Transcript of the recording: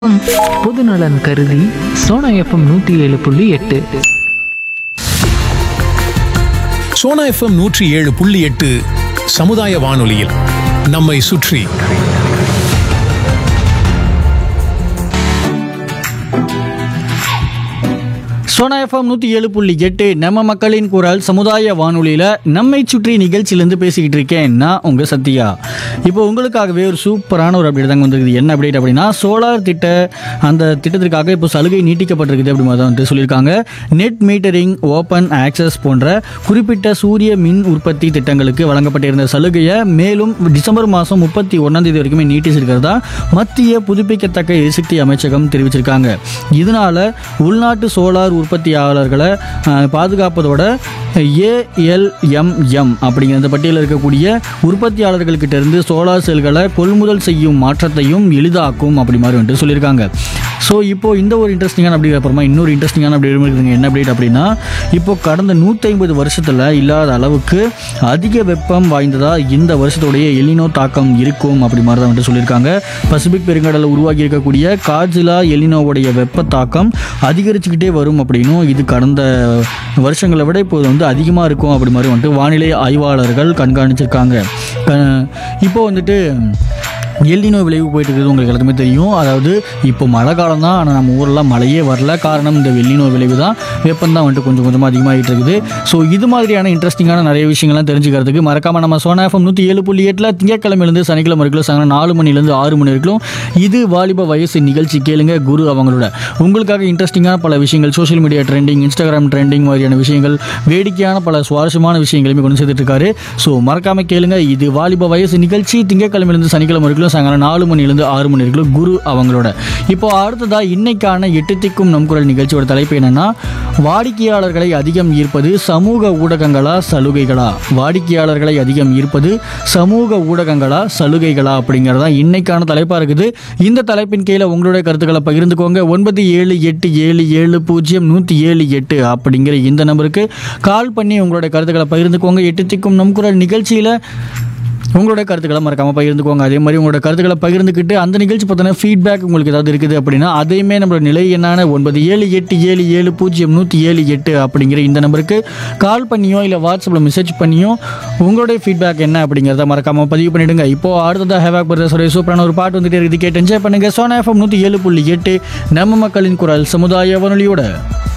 பொதுநலன் கருதி சோனா எஃப்எம் நூற்றி ஏழு புள்ளி எட்டு சோனா எஃப்எம் நூற்றி ஏழு புள்ளி எட்டு சமுதாய வானொலியில் நம்மை சுற்றி சோனா எஃப்எம் நூற்றி ஏழு புள்ளி எட்டு நம்ம மக்களின் குரல் சமுதாய வானொலியில் நம்மை சுற்றி நிகழ்ச்சியிலேருந்து பேசிக்கிட்டு இருக்கேன் நான் உங்கள் சத்யா இப்போ உங்களுக்காகவே ஒரு சூப்பரான ஒரு அப்டேட் தாங்க வந்திருக்குது என்ன அப்டேட் அப்படின்னா சோலார் திட்ட அந்த திட்டத்திற்காக இப்போ சலுகை நீட்டிக்கப்பட்டிருக்குது அப்படி மாதிரி வந்து சொல்லியிருக்காங்க நெட் மீட்டரிங் ஓப்பன் ஆக்சஸ் போன்ற குறிப்பிட்ட சூரிய மின் உற்பத்தி திட்டங்களுக்கு வழங்கப்பட்டிருந்த சலுகையை மேலும் டிசம்பர் மாதம் முப்பத்தி ஒன்றாம் தேதி வரைக்குமே நீட்டிச்சிருக்கிறதா மத்திய புதுப்பிக்கத்தக்க எரிசக்தி அமைச்சகம் தெரிவிச்சிருக்காங்க இதனால உள்நாட்டு சோலார் உற்பத்தியாளர்களை அஹ், பாதுகாப்பதோட ஏஎல்எம்எம் அப்படிங்கிற அந்த பட்டியலில் இருக்கக்கூடிய உற்பத்தியாளர்கள்கிட்ட இருந்து சோலார் செல்களை கொள்முதல் செய்யும் மாற்றத்தையும் எளிதாக்கும் அப்படி மாதிரி வந்துட்டு சொல்லியிருக்காங்க ஸோ இப்போ இந்த ஒரு இன்ட்ரெஸ்டிங்கான அப்டேட் அப்புறமா இன்னொரு இன்ட்ரெஸ்டிங்கான அப்டேட் இருக்குதுங்க என்ன அப்டேட் அப்படின்னா இப்போ கடந்த நூற்றி ஐம்பது வருஷத்தில் இல்லாத அளவுக்கு அதிக வெப்பம் வாய்ந்ததா இந்த வருஷத்துடைய எலினோ தாக்கம் இருக்கும் அப்படி மாதிரி தான் வந்துட்டு சொல்லியிருக்காங்க பசிபிக் பெருங்கடலில் உருவாகி இருக்கக்கூடிய காஜிலா எலினோவுடைய வெப்ப தாக்கம் அதிகரிச்சுக்கிட்டே வரும் அப்படின்னும் இது கடந்த வருஷங்களை விட இப்போ வந்து அதிகமாக இருக்கும் அப்படி மாதிரி வந்துட்டு வானிலை ஆய்வாளர்கள் கண்காணிச்சிருக்காங்க க- இப்போ வந்துட்டு எல்லினோ விளைவு போயிட்டு இருக்குது உங்களுக்கு எல்லாத்துமே தெரியும் அதாவது இப்போ மழை காலம் தான் ஆனால் நம்ம ஊரெல்லாம் மழையே வரல காரணம் இந்த வெள்ளினோ விளைவு தான் வெப்பம் தான் வந்துட்டு கொஞ்சம் கொஞ்சமாக அதிகமாகிட்டு இருக்குது ஸோ இது மாதிரியான இன்ட்ரெஸ்டிங்கான நிறைய விஷயங்கள்லாம் தெரிஞ்சுக்கிறதுக்கு மறக்காம நம்ம சோனா எஃப்எம் நூற்றி ஏழு புள்ளி எட்டில் திங்கக்கிழமையிலேருந்து சனிக்கிழமை வரைக்கும் சாயங்காலம் நாலு மணிலேருந்து ஆறு மணி வரைக்கும் இது வாலிப வயசு நிகழ்ச்சி கேளுங்க குரு அவங்களோட உங்களுக்காக இன்ட்ரெஸ்டிங்கான பல விஷயங்கள் social media trending Instagram trending மாதிரியான விஷயங்கள் வேடிக்கையான பல சுவாரஸ்யமான விஷயங்களுமே கொண்டு சேர்த்துட்டு இருக்காரு ஸோ மறக்காம கேளுங்க இது வாலிப வயசு நிகழ்ச்சி திங்கக்கிழமையிலேருந்து சனிக்கிழமை வரைக்கும் சாயங்காலம் நாலு மணிலேருந்து ஆறு மணி வரைக்கும் குரு அவங்களோட இப்போ அடுத்ததா இன்னைக்கான எட்டு திக்கும் நம் குரல் நிகழ்ச்சியோட தலைப்பு என்னன்னா வாடிக்கையாளர்களை அதிகம் ஈர்ப்பது சமூக ஊடகங்களா சலுகைகளா வாடிக்கையாளர்களை அதிகம் ஈர்ப்பது சமூக ஊடகங்களா சலுகைகளா அப்படிங்கிறதா இன்னைக்கான தலைப்பா இருக்குது இந்த தலைப்பின் கீழே உங்களுடைய கருத்துக்களை பகிர்ந்துக்கோங்க ஒன்பது ஏழு எட்டு ஏழு ஏழு பூஜ்ஜியம் நூற்றி ஏழு எட்டு அப்படிங்கிற இந்த நம்பருக்கு கால் பண்ணி உங்களுடைய கருத்துக்களை பகிர்ந்துக்கோங்க எட்டு திக்கும் நம் குரல் நிகழ்ச்சியில் உங்களோட கருத்துக்களை மறக்காம பகிர்ந்துக்கோங்க அதே மாதிரி உங்களோட கருத்துக்களை பகிர்ந்துக்கிட்டு அந்த நிகழ்ச்சி பார்த்தோன்னா ஃபீட்பேக் உங்களுக்கு ஏதாவது இருக்குது அப்படின்னா அதையுமே நம்மளோட நிலை என்னான ஒன்பது ஏழு எட்டு ஏழு ஏழு பூஜ்ஜியம் நூற்றி ஏழு எட்டு அப்படிங்கிற இந்த நம்பருக்கு கால் பண்ணியோ இல்லை வாட்ஸ்அப்பில் மெசேஜ் பண்ணியோ உங்களுடைய ஃபீட்பேக் என்ன அப்படிங்கிறத மறக்காம பதிவு பண்ணிடுங்க இப்போ அடுத்ததாக ஹேவாக் பிரதர்ஸோட சூப்பரான ஒரு பாட்டு வந்துட்டே இருக்குது கேட்டு என்ஜாய் பண்ணுங்க சோனா எஃப்எம் நூற்றி ஏழு புள்ளி எட்டு நம்ம மக்களின் குரல் சமுதாய வானொலியோட